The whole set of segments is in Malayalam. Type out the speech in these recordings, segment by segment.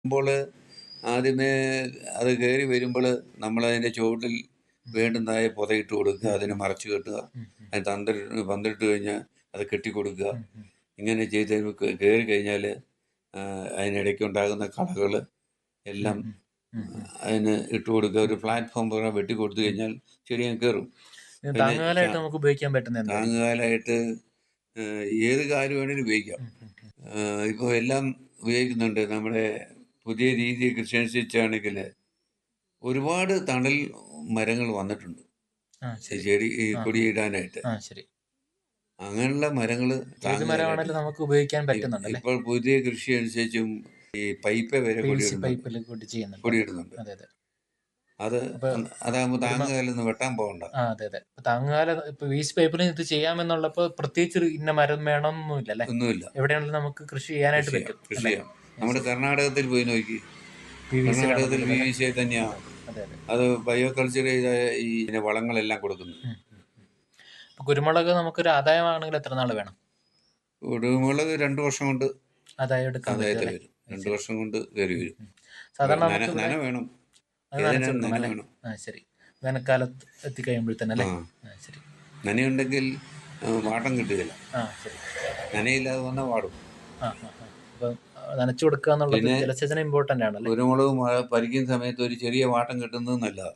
മ്പോൾ ആദ്യമേ അത് കയറി വരുമ്പോൾ നമ്മളതിൻ്റെ ചുവട്ടിൽ വേണ്ടുന്നതായ പുതയിട്ട് കൊടുക്കുക അതിനെ മറച്ചു കെട്ടുക അത് തന്ത്രിട്ട് പന്തിട്ട് കഴിഞ്ഞാൽ അത് കെട്ടിക്കൊടുക്കുക ഇങ്ങനെ ചെയ്ത് കയറി കഴിഞ്ഞാൽ അതിനിടയ്ക്ക് ഉണ്ടാകുന്ന കളകൾ എല്ലാം അതിന് ഇട്ട് കൊടുക്കുക ഒരു പ്ലാറ്റ്ഫോം പോലെ വെട്ടി കൊടുത്തു കഴിഞ്ഞാൽ ചെടി അങ്ങ് കയറും പിന്നെ താങ്ങുകാലായിട്ട് ചാ- നമുക്ക് ഉപയോഗിക്കാൻ പറ്റുന്ന എന്താണ് താങ്ങുകാലായിട്ട് ഏഹ്, ഏത് കാര്യം വേണേലും ഉപയോഗിക്കാം ഇപ്പോൾ എല്ലാം ഉപയോഗിക്കുന്നുണ്ട് നമ്മുടെ പുതിയ രീതി കൃഷി അനുസരിച്ചാണെങ്കിൽ ഒരുപാട് തണൽ മരങ്ങൾ വന്നിട്ടുണ്ട് ആ ശരി ചെടി ഈ ആ. കൊടിയിടാനായിട്ട് ആ ശരി അങ്ങനെയുള്ള മരങ്ങൾ ഏത് മരമാണെങ്കിലും നമുക്ക് ഉപയോഗിക്കാൻ പറ്റുന്നുണ്ടല്ലേ ഇപ്പോൾ പുതിയ കൃഷി അനുസരിച്ചും ഈ പൈപ്പ് വരെ പി വി സി കൊടിയിടുന്നുണ്ട് പൈപ്പിൽ കൂടി ചെയ്യുന്നുണ്ട് കൊടിയിടുന്നുണ്ട് അതെ അതെ അത് അപ്പൊ അതാകുമ്പോൾ ഒരു മ- താങ്ങുകാലൊന്നും വെട്ടാൻ പോകണ്ട ആ അതെ അതെ ഇപ്പൊ താങ്ങുകാല ഇപ്പൊ വി സി പൈപ്പിൽ ഇത് ചെയ്യാമെന്നുള്ളപ്പോ പ്രത്യേകിച്ച് ഒരു ഇന്ന മരം വേണമെന്നൊന്നുമില്ല അല്ലേ ഒന്നുമില്ല എവിടെയാണെങ്കിലും നമുക്ക് കൃഷി ചെയ്യാനായിട്ട് കൃഷി ചെയ്യാം പറ്റും കൃഷി അല്ലേ ചെയ്യാം നമ്മുടെ കർണാടകത്തിൽ പോയി നോക്കി പി വി സി കർണാടകത്തിൽ ബി വി സി തന്നെയാണ് അതെ അതെ അത് ബയോ കൾച്ചർ ചെയ്ത ഈ ഇതിന്റെ വളങ്ങളെല്ലാം കൊടുക്കുന്നു ഉം, ഉം, ഉം. ഇപ്പൊ കുരുമുളക് നമുക്കൊരു ആദായമാണെങ്കിൽ എത്ര നാൾ വേണം കുരുമുളക് രണ്ടു വർഷം കൊണ്ട് ആദായം എടുക്കാൻ പറ്റും അതായത് അല്ലേ വരും രണ്ടു വർഷം കൊണ്ട് കയറി വരും സാധാരണ നന നമുക്ക് നന ഇവിടെ വേണം അത് ഏതിനും നനച്ചെടുക്കണം നന അല്ലേ വേണം ആ ശരി വേനൽക്കാലത്ത് എത്തിക്കഴിയുമ്പോഴത്തേന് അല്ലേ ആ ആ ശരി നനയുണ്ടെങ്കിൽ ആ, വാട്ടം കിട്ടുകയില്ല ആ ശരി നനയില്ലാതെ വന്നാൽ വാടും ആ ആ ആ. അപ്പൊ നനച്ചു കൊടുക്കുക എന്നുള്ളത് പിന്നെ ജലസേചനം ഇമ്പോർട്ടന്റ് ആണല്ലേ കുരുമുളക് മഴ പരിക്കുന്ന സമയത്ത് ഒരു ചെറിയ വാട്ടം കിട്ടുന്നത് നല്ലതാണ്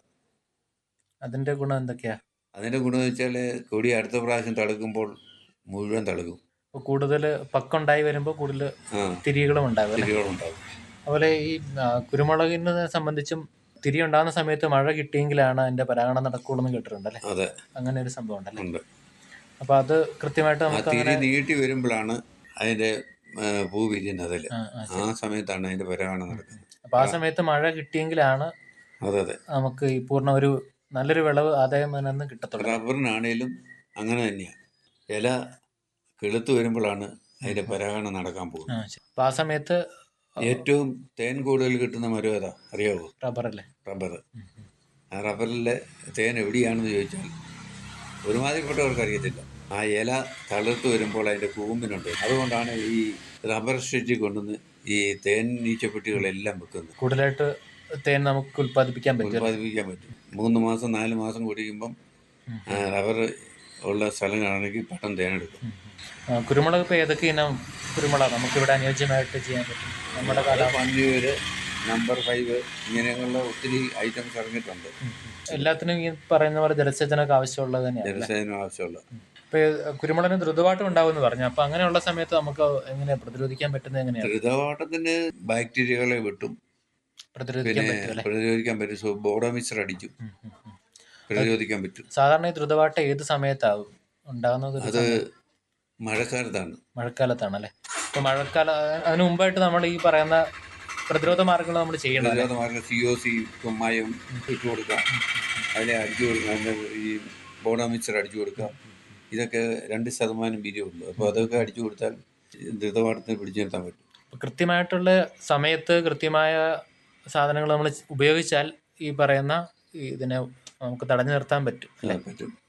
അതിന്റെ ഗുണം എന്തൊക്കെയാ അതിന്റെ ഗുണം വെച്ചാൽ കൊടി അടുത്ത പ്രാവശ്യം തളുക്കുമ്പോൾ മുഴുവൻ തളുക്കും അപ്പൊ കൂടുതൽ പക്കുണ്ടായി വരുമ്പോൾ കൂടുതൽ ആ തിരികളും ഉണ്ടാകും അല്ലേ തിരികളുണ്ടാവും അതുപോലെ ഈ ആ, കുരുമുളകിനെ സംബന്ധിച്ചും തിരി ഉണ്ടാകുന്ന സമയത്ത് മഴ കിട്ടിയെങ്കിലാണ് അതിന്റെ പരാഗണം നടക്കുള്ളൂ എന്ന് കേട്ടിട്ടുണ്ട് അല്ലേ അതെ അങ്ങനെ ഒരു സംഭവം ഉണ്ടല്ലേ ഉണ്ട് അപ്പൊ അത് കൃത്യമായിട്ട് ആ നമുക്ക് തിരി അങ്ങനെ നീട്ടി വരുമ്പോഴാണ് അതിന്റെ ആ, പൂ വിരിയുന്നത് അതിൽ ആ, ആ, ആ ശരി. സമയത്താണ് അതിന്റെ പരാഗണം നടക്കുന്നത് അപ്പൊ ആ സമയത്ത് മഴ കിട്ടിയെങ്കിലാണ് അതെ അതെ നമുക്ക് ഈ പൂർണ്ണ ഒരു നല്ലൊരു വിളവ് ആദായം അതിൽ നിന്ന് കിട്ടത്തുള്ളൂ റബ്ബറിനാണേലും അങ്ങനെ തന്നെയാണ് ഇല കിളുത്ത് വരുമ്പോഴാണ് അതിന്റെ പരാഗണം നടക്കാൻ ആ പോകുന്നത് ശരി അപ്പൊ ആ സമയത്ത് ഏറ്റവും തേൻ കൂടുതൽ കിട്ടുന്ന മരം ഏതാ അറിയാവോ റബ്ബർ അല്ലേ റബ്ബർ ഉം, ഉം. ആ റബ്ബറിലെ തേൻ എവിടെയാണെന്ന് ചോദിച്ചാൽ ഒരുമാതിരിപ്പെട്ടവർക്ക് അറിയത്തില്ല ആ ഇല തളിർത്ത് വരുമ്പോൾ അതിൻ്റെ കൂമ്പിനുണ്ട് അതുകൊണ്ടാണ് ഈ റബ്ബർ ഷീറ്റിൽ കൊണ്ടുവന്ന് ഈ തേൻ നീച്ചപ്പെട്ടികളെല്ലാം വെക്കുന്നത് കൂടുതലായിട്ട് തേൻ നമുക്ക് ഉൽപ്പാദിപ്പിക്കാൻ പറ്റും അല്ലേ? ഉൽപ്പാദിപ്പിക്കാൻ പറ്റും മൂന്ന് മാസം നാല് മാസം കുടിക്കുമ്പം ഉം, ആ, റബ്ബർ ഉള്ള സ്ഥലങ്ങളാണെങ്കിൽ പെട്ടെന്ന് തേനെടുക്കും ഉം, ഉം. ആ, കുരുമുളക് ഇപ്പൊ ഏതൊക്കെ ഇനം കുരുമുളക് നമുക്ക് ഇവിടെ അനുയോജ്യമായിട്ട് ചെയ്യാൻ പറ്റും നമ്മുടെ കാലാവസ്ഥ പന്നിയൂര് നമ്പർ ഫൈവ് ഇങ്ങനെയുള്ള ഒത്തിരി ഐറ്റംസ് ഇറങ്ങിയിട്ടുണ്ട് ഉം, ഉം. എല്ലാത്തിനും ഈ പറയുന്ന പോലെ ജലസേചനമൊക്കെ ആവശ്യമുള്ളത് തന്നെയാണ് അല്ലേ? ജലസേചനം ആവശ്യമുള്ള ഇപ്പൊ ഈ കുരുമുളകിന് ദ്രുതവാട്ടം ഉണ്ടാവുമെന്ന് പറഞ്ഞു അപ്പൊ അങ്ങനെയുള്ള സമയത്ത് നമുക്ക് എങ്ങനെ പ്രതിരോധിക്കാൻ പറ്റുന്നത് എങ്ങനെയാണ് ദ്രുതവാട്ടത്തിന് ബാക്ടീരിയകളെ വിട്ടും പ്രതിരോധിക്കാൻ പിന്നെ പറ്റും അല്ലേ പ്രതിരോധിക്കാൻ പറ്റും സോ ബോഡോമിക്സർ അടിച്ചു ഉം, ഉം, ഉം. പ്രതിരോധിക്കാൻ പറ്റും സാധാരണ ഈ ദ്രുതവാട്ടം ഏത് സമയത്താവും ഉണ്ടാകുന്നത് ഒരു അത് സമയം- മഴക്കാലത്താണ് മഴക്കാലത്താണ് അല്ലേ ഇപ്പൊ മഴക്കാലം അതിന് മുമ്പായിട്ട് നമ്മൾ ഈ പറയുന്ന പ്രതിരോധ മാർഗങ്ങൾ നമ്മൾ ചെയ്യണം അല്ലേ? പ്രതിരോധ മാർഗം സി ഒ സി കുമ്മായം ഇട്ട് കൊടുക്കാം അതിനെ അടിച്ചു കൊടുക്കാം അതിൻ്റെ ഈ ബോഡോമിക്സർ അടിച്ചു കൊടുക്കാം ഇതൊക്കെ രണ്ട് ശതമാനം വീര്യമുണ്ട് അപ്പോൾ അതൊക്കെ അടിച്ചു കൊടുത്താൽ ദ്രുതവാട്ടത്തിന് പിടിച്ചു നിർത്താൻ പറ്റും ഇപ്പൊ കൃത്യമായിട്ടുള്ള സമയത്ത് കൃത്യമായ സാധനങ്ങൾ നമ്മൾ ഉപയോഗിച്ചാൽ ഈ പറയുന്ന ഈ ഇതിനെ നമുക്ക് തടഞ്ഞു നിർത്താൻ പറ്റും ആ, പറ്റും